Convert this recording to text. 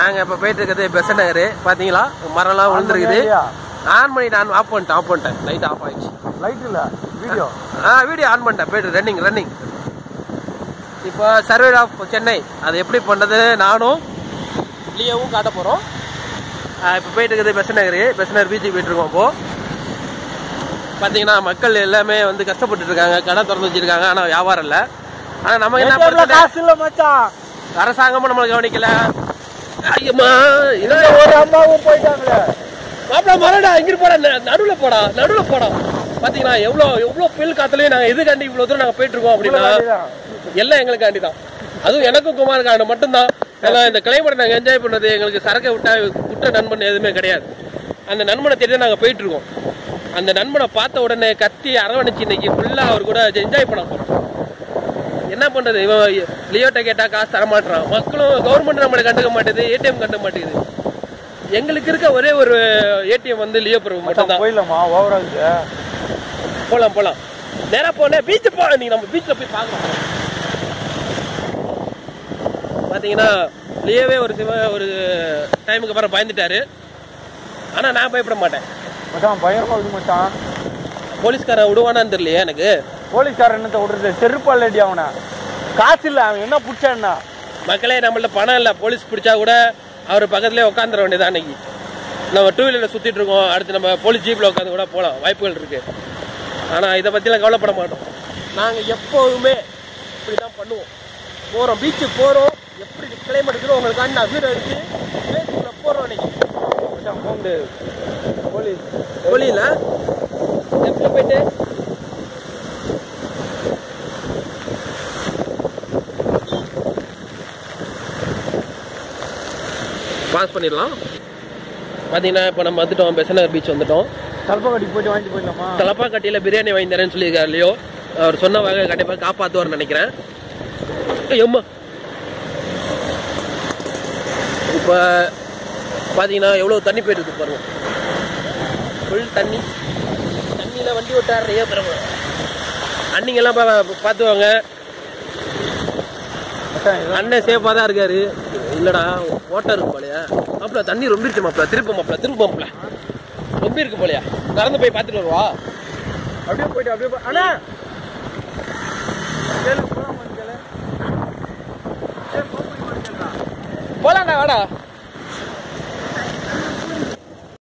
நாங்க இப்ப போயிட்டு இருக்கிறது பெச நகர் பாத்தீங்களா மரம்லாம் விழுந்துருக்குது ஆன் பண்ணிட்டு ஆன் ஆஃப் பண்ணிட்டேன் ஆஃப் பண்ணிட்டேன் லைட் ஆஃப் ஆயிடுச்சு லைட் இல்ல வீடியோ ஆ வீடியோ ஆன் பண்ணிட்டேன் போயிட்டு ரன்னிங் ரன்னிங் இப்போ சர்வே ஆஃப் சென்னை அது எப்படி பண்ணுறது நானும் லியோவும் காட்ட போகிறோம் இப்போ போயிட்டு இருக்குது பெச நகர் பெச நகர் பீச்சுக்கு போயிட்டு இருக்கோம் இப்போ பார்த்தீங்கன்னா மக்கள் எல்லாமே வந்து கஷ்டப்பட்டு இருக்காங்க கடை திறந்து வச்சிருக்காங்க ஆனால் வியாபாரம் இல்லை ஆனால் நமக்கு என்ன பிரச்சனை காசு இல்ல மச்சான் அரசாங்கமும் நம்மளை கவனிக்கல ஐயம்மா இந்த ஒரு அம்மாவும் போயிட்டாங்களே மாப்பிள மரடா இங்கிட்டு போடா ந- நடுவுல போடா நடுவுல போடா பாத்தீங்களா எவ்வளவு எவ்வளவு புயல் காத்துலயும் நாங்க இது கண்டி இவ்வளவு தூரம் நாங்க போயிட்டு இருக்கோம் அப்படின்னா எல்லாம் எங்களுக்காண்டி தான் அதுவும் எனக்கும் குமாருக்காண்டி மட்டும்தான் ஏன்னா இந்த கிளைமேட் நாங்க என்ஜாய் பண்றது எங்களுக்கு சரக்கை விட்டா குற்ற நண்பன் எதுவுமே கிடையாது அந்த நண்பனை தேடி தான் நாங்க போயிட்டு இருக்கோம் அந்த நண்பனை பார்த்த உடனே கத்தி அரவணைச்சு இன்னைக்கு ஃபுல்லா அவர் கூட என்ஜாய் பண்ண போறோம் என்ன பண்றது இவன் லியோட்ட கேட்டா காசு தர மாட்டான் மக்களும் கவர்மெண்ட் நம்மளை கண்டுக்க மாட்டேது ஏடிஎம் கண்டுக்க மாட்டேங்குது எங்களுக்கு இருக்க ஒரே ஒரு ஏடிஎம் வந்து லியோ பிரபு மட்டும் தான் போயிடலாமா ஓவரா இருக்கு போலாம் போலாம் நேரா போனே பீச் போ நீங்க நம்ம பீச்ல போய் பார்க்கலாம் பாத்தீங்கன்னா லியோவே ஒரு சிவ ஒரு டைமுக்கு அப்புறம் பயந்துட்டாரு ஆனா நான் பயப்பட மாட்டேன் மச்சான் பயங்கரமா இருக்கு மச்சான் போலீஸ்காரன் விடுவானான்னு தெரியலையே எனக்கு போலீஸ்காரன் என்னத்த விடுறது செருப்பாலடி அவனை காசு இல்ல அவன் என்ன புடிச்சான்னா மக்களே நம்மள்ட்ட பணம் இல்லை போலீஸ் பிடிச்சா கூட அவர் பக்கத்துலேயே உட்காந்துட வேண்டியது அன்னைக்கு நம்ம டூ வீலரில் சுற்றிட்டு இருக்கோம் அடுத்து நம்ம போலீஸ் ஜீப்பில் உட்காந்து கூட போகலாம் வாய்ப்புகள் இருக்கு ஆனால் இதை பற்றிலாம் கவலைப்பட மாட்டோம் நாங்கள் எப்போதுமே இப்படி தான் பண்ணுவோம் போகிறோம் பீச்சுக்கு போகிறோம் எப்படி கிளைம் எடுக்கிறோம் உங்களுக்காண்டி நான் வீடியோ எடுத்து ஃபேஸ்புக்கில் போடுறோம் இன்னைக்கு மச்சான் போக முடியாது போலீஸ் வெளியில் லெஃப்டில் போயிட்டு பாஸ் பண்ணிடலாம் பார்த்தீங்கன்னா இப்போ நம்ம வந்துட்டோம் பெசநகர் பீச் வந்துட்டோம் தலப்பக்கடிக்கு போயிட்டு வாங்கிட்டு போயிடலாமா தலப்பா கட்டியில் பிரியாணி வாங்கி தரேன்னு சொல்லியிருக்காரு இல்லையோ அவர் சொன்ன வகை கண்டிப்பாக காப்பாற்றுவார்னு நினைக்கிறேன் எம்மா இப்போ பார்த்தீங்கன்னா எவ்வளோ தண்ணி போயிட்டு இருக்கு பாருங்க ஃபுல் தண்ணி தண்ணியில் வண்டி விட்டார் ஐயா பிறகு அன்னிங்கெல்லாம் பா- பார்த்துவாங்க மச்சான் இதெல்லாம் அண்ணன் சேஃபாக தான் இருக்காரு இல்லடா ஓட்டம் இருக்கு போலையா மாப்பிள தண்ணி ரொம்ப இருக்கு மாப்பிள திரும்ப மாப்பிள திரும்ப மாப்பிள ரொம்ப இருக்கு போலையா நடந்து போய் பார்த்துட்டு வருவா அப்படியே போயிட்டு அப்படியே போ- அண்ணா கேளு போலாமா கேளு ஏய், போ போய் கேளுடா போலாம்டா வாடா